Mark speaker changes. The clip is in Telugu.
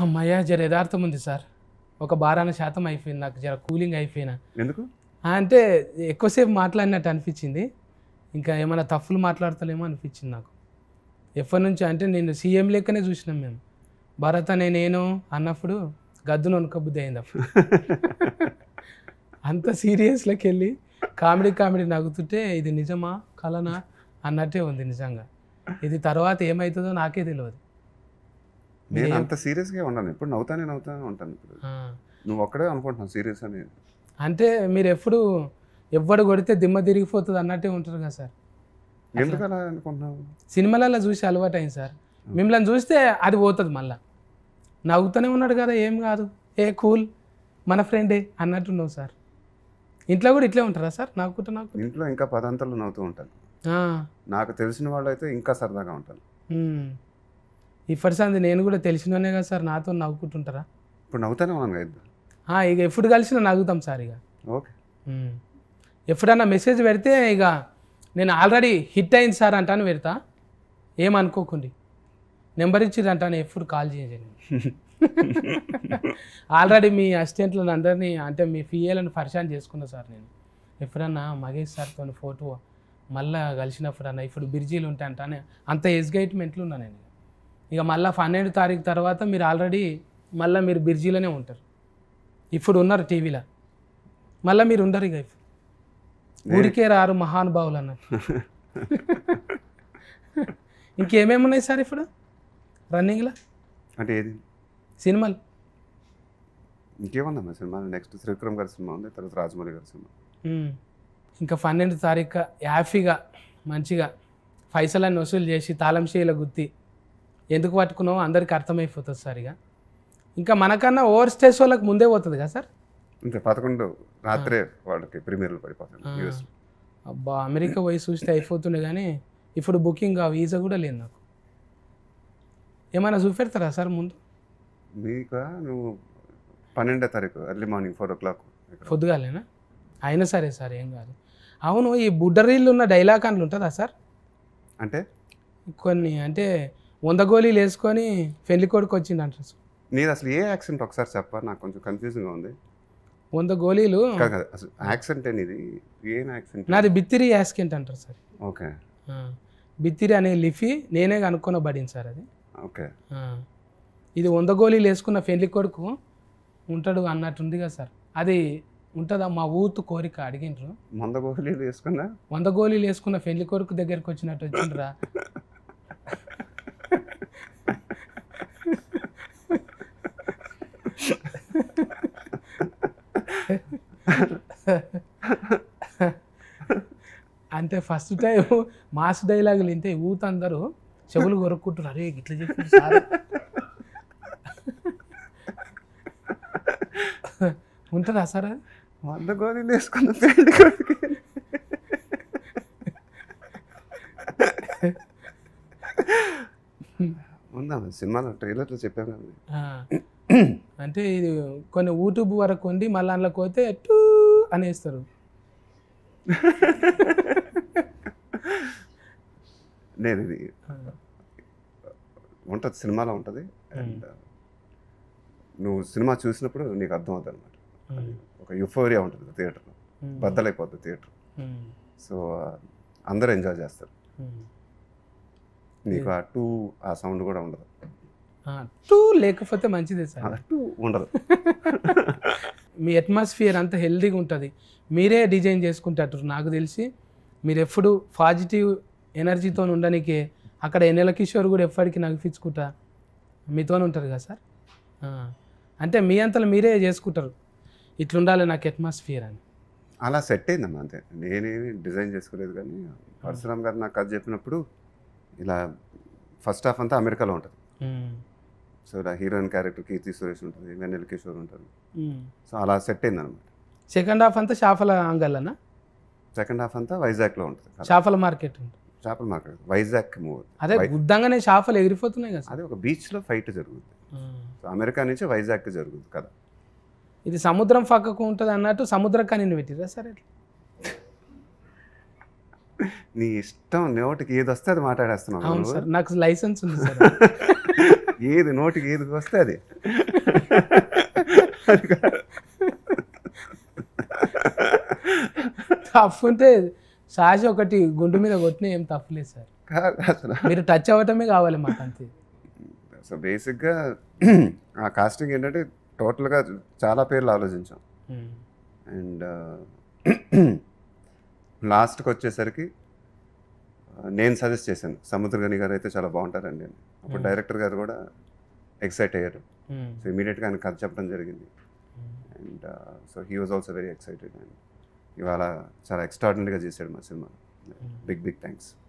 Speaker 1: అమ్మయ్య జర యథార్థం ఉంది సార్ ఒక బారాన శాతం అయిపోయింది నాకు జర కూలింగ్ అయిపోయినా
Speaker 2: ఎందుకు
Speaker 1: ఆ, అంటే ఎక్కువసేపు మాట్లాడినట్టు అనిపించింది ఇంకా ఏమైనా తప్పులు మాట్లాడతలేమో అనిపించింది నాకు ఎప్పటి నుంచి అంటే నేను సీఎం లెక్కనే చూసినాం మేము భరత్ అనే నేను అన్నప్పుడు గద్దును వణుకబుద్ధి అయింది అప్పుడు అంత సీరియస్లోకి వెళ్ళి కామెడీ కామెడీ నవ్వుతుంటే ఇది నిజమా కలనా అన్నట్టే ఉంది నిజంగా ఇది తర్వాత ఏమవుతుందో నాకే తెలియదు
Speaker 2: నేను అంత సీరియస్గా ఉన్నాను ఇప్పుడు నవ్వుతానే నవ్వుతానే ఉంటాను ఇప్పుడు
Speaker 1: ఆ.
Speaker 2: నువ్వు ఒక్కడే అనుకుంటున్నావు సీరియస్ అని
Speaker 1: అంటే మీరు ఎప్పుడు ఎవ్వడు కొడితే దిమ్మ తిరిగిపోతుంది అన్నట్టే ఉంటారు కదా సార్
Speaker 2: ఎందుకు అలా అనుకుంటున్నావు
Speaker 1: సినిమాలలో చూసి అలవాటు అయింది సార్ మిమ్మల్ని చూస్తే అది పోతుంది మళ్ళా నవ్వుతూనే ఉన్నాడు కదా ఏం కాదు ఏ కూల్ మన ఫ్రెండే అన్నట్టున్నావు సార్ ఇంట్లో కూడా ఇట్లే ఉంటారా సార్ నవ్వుకుంటా నాకు
Speaker 2: ఇంట్లో ఇంకా పదంతలు నవ్వుతూ ఉంటాను నాకు తెలిసిన వాళ్ళు అయితే ఇంకా సరదాగా ఉంటాను
Speaker 1: ఇప్పటి సంది నేను కూడా తెలిసినోనే కదా సార్ నాతో నవ్వుకుంటుంటారా
Speaker 2: ఇప్పుడు నవ్వుతానే ఉన్నాను కదా ఇద్దరు
Speaker 1: ఆ, ఇక ఎప్పుడు కలిసినా నవ్వుతాం సార్ ఇక
Speaker 2: ఓకే
Speaker 1: ఉమ్. ఎప్పుడన్నా మెసేజ్ పెడితే ఇక నేను ఆల్రెడీ హిట్ అయింది సార్ అంటాను పెడతా ఏమనుకోకండి నెంబర్ ఇచ్చిర్రు అంటాను ఎప్పుడు కాల్ చేయండి ఆల్రెడీ మీ అసిస్టెంట్లను అందరినీ అంటే మీ ఫిఏలను పరిశాన్ చేసుకున్నా సార్ నేను ఎప్పుడన్నా మగేష్ సార్తో ఫోటో మళ్ళా కలిసినప్పుడు అన్న ఇప్పుడు బిర్జీలు ఉంటాయి అంటానే అంత ఎగ్జైట్మెంట్లు ఉన్నా నేను ఇక మళ్ళీ పన్నెండు తారీఖు తర్వాత మీరు ఆల్రెడీ మళ్ళీ మీరు బిర్జీలోనే ఉంటారు ఇప్పుడు ఉన్నారు టీవీలో మళ్ళీ మీరు ఉండరు ఇక ఇప్పుడు. ఊరికే రారు మహానుభావులు అన్నట్టు ఇంకేమేమి ఉన్నాయి సార్ ఇప్పుడు రన్నింగ్లో
Speaker 2: అంటే ఏది
Speaker 1: సినిమాలు
Speaker 2: ఇంకేమన్నా సినిమా నెక్స్ట్ త్రివిక్రమ్ గారి సినిమా ఉంది తర్వాత రాజమౌళి గారి సినిమా
Speaker 1: ఉమ్. ఇంకా పన్నెండు తారీఖు హ్యాపీగా మంచిగా పైసలన్నీ వసూలు చేసి తాళం చేయిల గుత్తి ఎందుకు పట్టుకున్నావో అందరికీ అర్థమైపోతుంది సార్ ఇక ఇంకా మనకన్నా ఓవర్ స్టేజ్ వాళ్ళకి ముందే పోతుంది కదా సార్
Speaker 2: అంతే పదకొండు రాత్రే వాళ్ళకి ప్రీమియర్లు పడిపోతాను
Speaker 1: ఆ.
Speaker 2: యూఎస్
Speaker 1: అబ్బా అమెరికా పోయి చూస్తే అయిపోతుండే కానీ ఇప్పుడు బుకింగ్ ఆ వీసా కూడా లేదు నాకు ఏమైనా చూపెడతారా సార్ ముందు
Speaker 2: మీకు నువ్వు పన్నెండో తారీఖు early morning four o'clock
Speaker 1: పొద్దుగాలేనా అయినా సరే సార్ ఏం కాదు అవును ఈ బుడ్డరీళ్ళు ఉన్న డైలాగ్ అండ్లు ఉంటుందా సార్
Speaker 2: అంటే
Speaker 1: కొన్ని అంటే వంద గోళీలు వేసుకొని పెళ్లి కొడుకు వచ్చిండు అంటారు సార్.
Speaker 2: నీది అసలు ఏ యాక్సెంట్ ఒకసారి చెప్ప నాకు కొంచెం కన్ఫ్యూజింగ్గా ఉంది
Speaker 1: వంద గోళీలు
Speaker 2: కాదు కాదు అసలు యాక్సెంట్ అనేది ఏం యాక్సెంట్
Speaker 1: నాది బిత్తిరి యాస్కెంట్ అంటారు సార్
Speaker 2: ఓకే
Speaker 1: ఆ, బిత్తిరి అనే లిఫీ నేనే కనుక్కొని పడింది సార్ అది
Speaker 2: ఓకే
Speaker 1: ఆ, ఇది వంద గోళీలు వేసుకున్న పెళ్లి కొడుకు ఉంటాడు అన్నట్టుంది కదా సార్ అది ఉంటుందా మా ఊతు కోరిక అడిగిండ్రు
Speaker 2: మంద గోళీలు వేసుకున్నా
Speaker 1: వంద గోళీలు వేసుకున్న పెళ్లి కొడుకు దగ్గరికి వచ్చినట్టు వచ్చిండ్రా అంటే ఫస్ట్ టైం మాస్ డైలాగులు ఇంతే ఊత అందరూ చెవులు కొరుక్కుంటారు అరే ఇట్లా చెప్పారు సార్ ఉంటుందా సార్ అది?
Speaker 2: వంద గోళీలు వేసుకున్న పెళ్లి కొడుకు ఉందా సినిమాలో ట్రైలర్లో చెప్పాను కదా
Speaker 1: ఆ. అంటే ఇది కొన్ని యూట్యూబ్ వరకు ఉండి మళ్ళీ అందులో పోతే టూ అనేస్తారు
Speaker 2: నేను ఇది ఉంటుంది సినిమాలో ఉంటుంది అండ్ నువ్వు సినిమా చూసినప్పుడు నీకు అర్థం అవుతుంది అనమాట ఒక యుఫోరియా ఉంటుంది థియేటర్లో బద్దలైపోతుంది థియేటర్ సో అందరూ ఎంజాయ్ చేస్తారు నీకు ఆ టూ ఆ సౌండ్ కూడా ఉండదు
Speaker 1: టూ లేకపోతే మంచిదే సార్
Speaker 2: ఆ టూ ఉండదు
Speaker 1: మీ అట్మాస్ఫియర్ అంత హెల్దీగా ఉంటుంది మీరే డిజైన్ చేసుకుంటారు నాకు తెలిసి మీరు ఎప్పుడు పాజిటివ్ ఎనర్జీతో ఉండడానికి అక్కడ ఎన్నెల కిషోర్ కూడా ఎప్పటికీ నగిపించుకుంటా మీతో ఉంటారు కదా సార్ ఆ. అంటే మీ అంతలో మీరే చేసుకుంటారు ఇట్లుండాలి నాకు అట్మాస్ఫియర్ అని
Speaker 2: అలా సెట్ అయిందమ్మా అంతే నేనేమి డిజైన్ చేసుకోలేదు కానీ పరశురామ్ గారు నాకు కథ చెప్పినప్పుడు ఇలా ఫస్ట్ హాఫ్ అంతా అమెరికాలో ఉంటుంది
Speaker 1: ఉమ్.
Speaker 2: సో ఇలా హీరోయిన్ క్యారెక్టర్ కీర్తి సురేష్ ఉంటుంది వెన్నెల కిషోర్ ఉంటారు
Speaker 1: ఉమ్.
Speaker 2: సో అలా సెట్ అయింది అనమాట
Speaker 1: సెకండ్ హాఫ్ అంతా చేపల అంగల్లనా
Speaker 2: సెకండ్ హాఫ్ అంతా వైజాగ్లో ఉంటుంది కథ.
Speaker 1: చేపల మార్కెట్ ఉంటుంది
Speaker 2: చేపల మార్కెట్ వైజాగ్ మూవ్
Speaker 1: అదే గుద్దంగానే చేపలు ఎగిరిపోతున్నాయి కదా సార్
Speaker 2: అది ఒక బీచ్లో ఫైట్ జరుగుతుంది
Speaker 1: ఆ.
Speaker 2: సో అమెరికా నుంచి వైజాగ్కి జరుగుతుంది కదా
Speaker 1: ఇది సముద్రం పక్కకు ఉంటుంది అన్నట్టు సముద్ర కనిని పెట్టిరా సరే
Speaker 2: నీ ఇష్టం నోటికి ఏది వస్తే అది మాట్లాడేస్తున్నావు
Speaker 1: అవును
Speaker 2: నువ్వు.
Speaker 1: సార్ నాకు లైసెన్స్ ఉంది సార్
Speaker 2: ఏది నోటికి ఏది వస్తే అది అది కాదు.
Speaker 1: తప్పు ఉంటే సాసి ఒకటి గుండు మీద కొట్టినా ఏం తప్పులేదు సార్
Speaker 2: కాదు అసలు
Speaker 1: మీరు టచ్ అవ్వటమే కావాలి మాకు అంతే
Speaker 2: సో బేసిక్గా ఆ కాస్టింగ్ ఏంటంటే టోటల్గా చాలా పేర్లు ఆలోచించాం
Speaker 1: ఉమ్.
Speaker 2: అండ్ లాస్ట్కి వచ్చేసరికి ఆ, నేను సజెస్ట్ చేశాను సముద్రగని గారు అయితే చాలా బాగుంటారండి అని అప్పుడు
Speaker 1: Hmm.
Speaker 2: డైరెక్టర్ గారు కూడా ఎక్సైట్ అయ్యారు
Speaker 1: ఉమ్.
Speaker 2: సో ఇమీడియట్గా ఆయన కథ చెప్పడం జరిగింది
Speaker 1: um.
Speaker 2: And so he was also very excited and ఇవాళ చాలా ఎక్స్ట్రాడినరీగా చేశాడు మా సినిమా బిగ్ బిగ్ థ్యాంక్స్